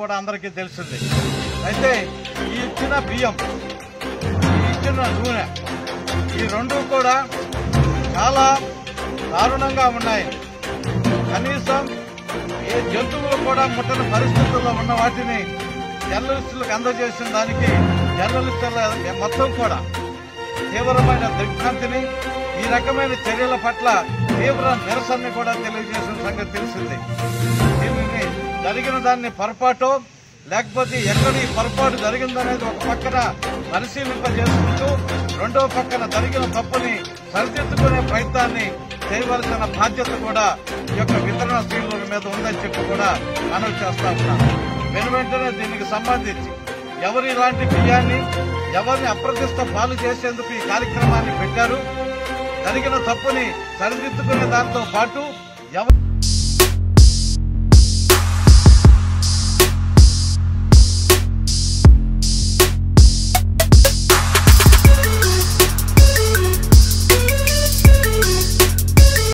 కూడా అందరికీ తెలిసింది అయితే ఈ ఇచ్చిన బియ్యం ఈ ఇచ్చిన నూనె ఈ రెండు కూడా చాలా దారుణంగా ఉన్నాయి కనీసం ఏ జంతువులు కూడా ముట్టని పరిస్థితుల్లో ఉన్న వాటిని జర్నలిస్టులకు అందజేసిన దానికి జర్నలిస్టుల మొత్తం కూడా తీవ్రమైన దిగ్భ్రాంతిని ఈ రకమైన చర్యల పట్ల తీవ్ర నిరసనని కూడా తెలియజేసిన సంగతి తెలిసింది దీనిని జరిగిన దాన్ని పొరపాటు లేకపోతే ఎక్కడ ఈ పొరపాటు జరిగిందనేది ఒక పక్కన పరిశీలింపజేసుకుంటూ రెండో పక్కన జరిగిన తప్పుని సరిదిద్దుకునే ప్రయత్నాన్ని చేయవలసిన బాధ్యత కూడా ఈ యొక్క వితరణ శ్రీల మీద ఉందని చెప్పి కూడా మనవి చేస్తా ఉన్నాను వెను వెంటనే దీనికి సంబంధించి ఎవరు ఇలాంటి బియ్యాన్ని ఎవరిని అప్రతిష్ట పాలు చేసేందుకు ఈ కార్యక్రమాన్ని పెట్టారు జరిగిన తప్పుని సరిదిద్దుకునే దాంతో పాటు ఎవరు